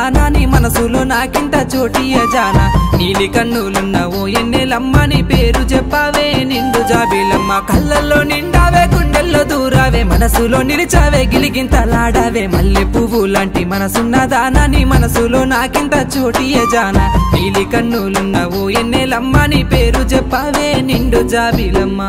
దానాని మనసులో నాకింత చోటియ జాన నీలి కన్నులున్న ఓ ఎన్నెలమ్మని పేరు చెప్పావే నిండు జాబిలమ్మ కళ్ళల్లో నిండావే గుండెల్లో దూరావే మనసులో నిలిచావే గిలిగింతలాడావే మల్లె పువ్వు లాంటి మనసున్న దానాని మనసులో నాకింత చోటియ జాన నీలి కన్నులున్న ఓ ఎన్నెలమ్మని పేరు చెప్పావే నిండు జాబిలమ్మ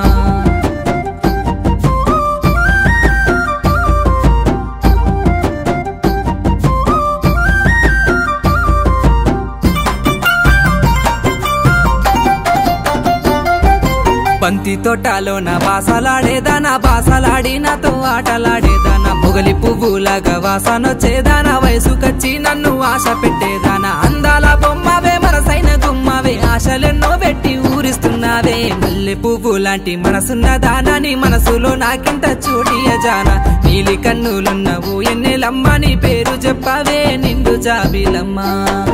బంతి తోటలో నా బాసలాడేదా నా బాసలాడి నాతో ఆటలాడేదానా మొగలి పువ్వులాగా వాసనొచ్చేదానా వయసుకొచ్చి నన్ను ఆశ పెట్టేదానా అందాల బొమ్మవే మనసైన గుమ్మవే ఆశలెన్నో పెట్టి ఊరిస్తున్నావే మల్లె పువ్వు లాంటి మనసున్న దానాని మనసులో నాకింత చూడియ జానా నీలి కన్నులున్నవు ఎన్నెలమ్మ నీ పేరు చెప్పవే నిండు జాబిలమ్మా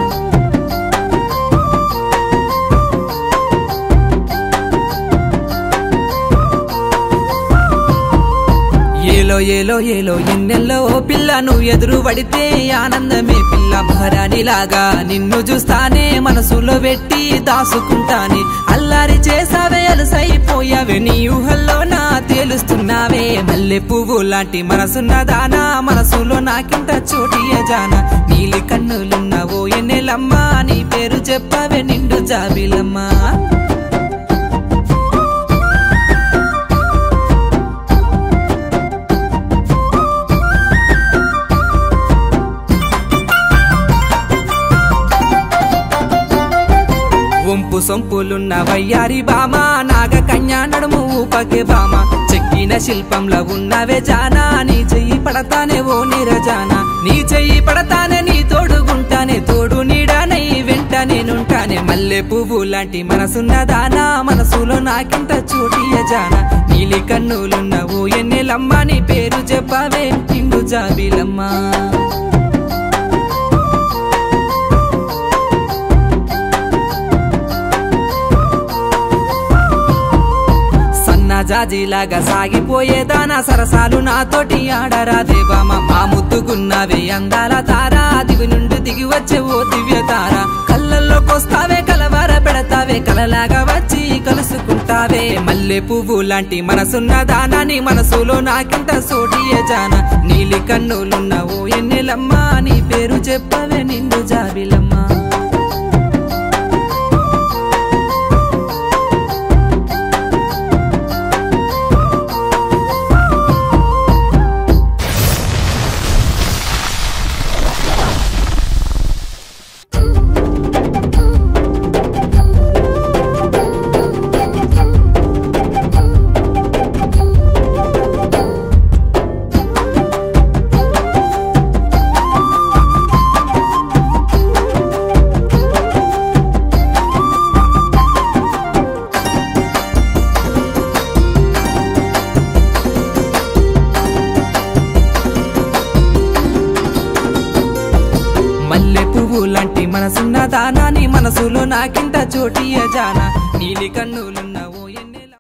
ఏలో ఏలో ఏలో ఎన్నెల్లో ఓ పిల్ల నువ్వు ఎదురు పడితే ఆనందమే పిల్ల మహారాణిలాగా నిన్ను చూస్తానే మనసులో పెట్టి దాసుకుంటానే అల్లారి చేసావే అలసైపోయావే నీ ఊహల్లో నా తేలుస్తున్నావే మల్లె పువ్వు లాంటి మనసున్న దానా మనసులో నాకింత చోటియ జానా నీలి కన్నులున్నావో ఎన్నెలమ్మా నీ పేరు చెప్పవే నిండు జాబిలమ్మా వంపు సొంపులున్న వయ్యారి బామ నాగ కన్యా నడుము ఊపకే బామ చెక్కిన శిల్పంలో ఉన్నవే జానా నీ చెయ్యి పడతానే ఓ నిరజానా నీ చెయ్యి పడతానే నీ తోడుగుంటానే తోడు నీడానై వెంట నేనుంటానే మల్లె పువ్వు లాంటి మనసున్న దానా మనసులో నాకింత చోటియ జానా నీలి కన్నులున్న ఓ ఎన్నెలమ్మ నీ పేరు చెప్పవే నిండు జాబిలమ్మా జాజిలాగా సాగిపోయేదానా సరసాలు నాతోటి ఆడరా దేవామ మా ముద్దుగున్నావే అందాల తారా దివి నుండి దిగి వచ్చే ఓ దివ్య తార కళ్ళల్లోకొస్తావే కలవర పెడతావే కలలాగా వచ్చి కలుసుకుంటావే మల్లె పువ్వు లాంటి మనసున్న దానాని మనసులో నాకింత సోటియ జాన నీలి కన్నులున్న ఓ ఎన్నెలమ్మా నీ పేరు చెప్పవే నిండు జాబిలమ్మా మల్లె పువ్వు లాంటి మనసున్న దానాని మనసులో నాకింత చోటియ జానా నీలి కన్నులున్న ఓ ఎన్ని